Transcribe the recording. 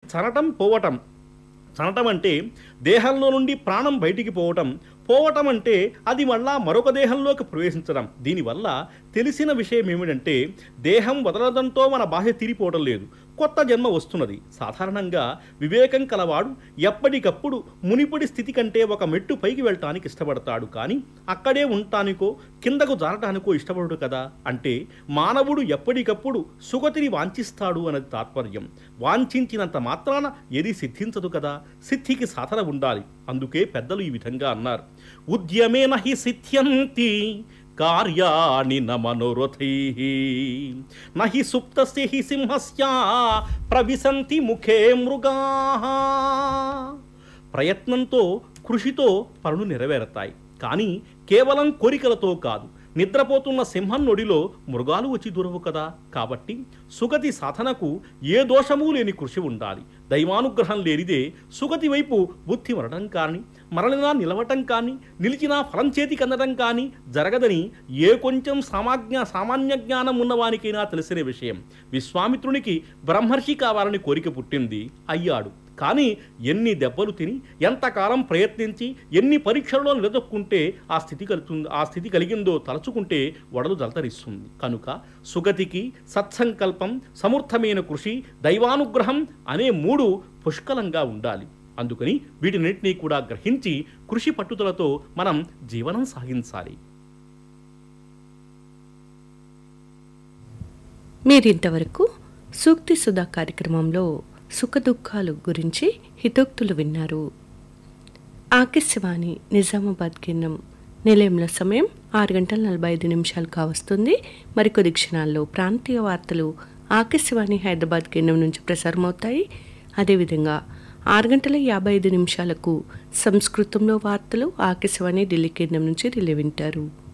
చనటం పోవటం చనటం అంటే దేహంలో నుండి ప్రాణం బయటికి పోవటం పోవటం అంటే అది మళ్ళా మరొక దేహంలోకి ప్రవేశించడం దీనివల్ల తెలిసిన విషయం ఏమిటంటే దేహం వదలడంతో మన బాహ్య తీరిపోవడం లేదు కొత్త జన్మ వస్తున్నది సాధారణంగా వివేకం కలవాడు ఎప్పటికప్పుడు మునిపడి స్థితి కంటే ఒక మెట్టు పైకి వెళ్ళటానికి ఇష్టపడతాడు కానీ అక్కడే ఉండటానికో కిందకు జారటానికో ఇష్టపడు కదా అంటే మానవుడు ఎప్పటికప్పుడు సుగతిని వాంఛిస్తాడు అన్నది తాత్పర్యం వాంఛించినంత మాత్రాన ఏది సిద్ధించదు కదా సిద్ధికి సాధన ఉండాలి అందుకే పెద్దలు ఈ విధంగా అన్నారు ఉద్యమే నహి సిద్ధ్యంతి కార్యాణి న మనోరథై నహి సుప్తస్య హి సింహస్య ప్రవిశంతి ముఖే మృగా ప్రయత్నంతో కృషితో పనులు నెరవేరతాయి కానీ కేవలం కోరికలతో కాదు నిద్రపోతున్న సింహం నొడిలో మృగాలు వచ్చి దూరవు కదా కాబట్టి సుగతి సాధనకు ఏ దోషమూ లేని కృషి ఉండాలి దైవానుగ్రహం లేనిదే సుగతి వైపు బుద్ధి మరడం కానీ మరలినా నిలవటం కానీ నిలిచినా ఫలం చేతికి అందడం కానీ జరగదని ఏ కొంచెం సామాజ్ఞ సామాన్య జ్ఞానం ఉన్నవానికైనా తెలిసిన విషయం విశ్వామిత్రునికి బ్రహ్మర్షి కావాలని కోరిక పుట్టింది అయ్యాడు కానీ ఎన్ని దెబ్బలు తిని ఎంతకాలం ప్రయత్నించి ఎన్ని పరీక్షలలో నిలదొక్కుంటే ఆ స్థితి కలుగుతుంది ఆ స్థితి కలిగిందో తలచుకుంటే వడలు జలతరిస్తుంది కనుక సుగతికి సత్సంకల్పం సమర్థమైన కృషి దైవానుగ్రహం అనే మూడు పుష్కలంగా ఉండాలి అందుకని వీటిన్నింటినీ కూడా గ్రహించి కృషి పట్టుదలతో మనం జీవనం సాగించాలి మీరింతవరకు సూక్తి సుధా కార్యక్రమంలో సుఖదుఖాలు గురించి హితోక్తులు విన్నారు ఆకాశవాణి నిజామాబాద్ కేంద్రం నిలయంలో సమయం ఆరు గంటల నలభై ఐదు నిమిషాలు కావస్తుంది మరికొద్ది క్షణాల్లో ప్రాంతీయ వార్తలు ఆకాశవాణి హైదరాబాద్ కేంద్రం నుంచి ప్రసారమవుతాయి అదేవిధంగా ఆరు గంటల యాభై ఐదు నిమిషాలకు సంస్కృతంలో వార్తలు ఆకాశవాణి ఢిల్లీ కేంద్రం నుంచి రిలే వింటారు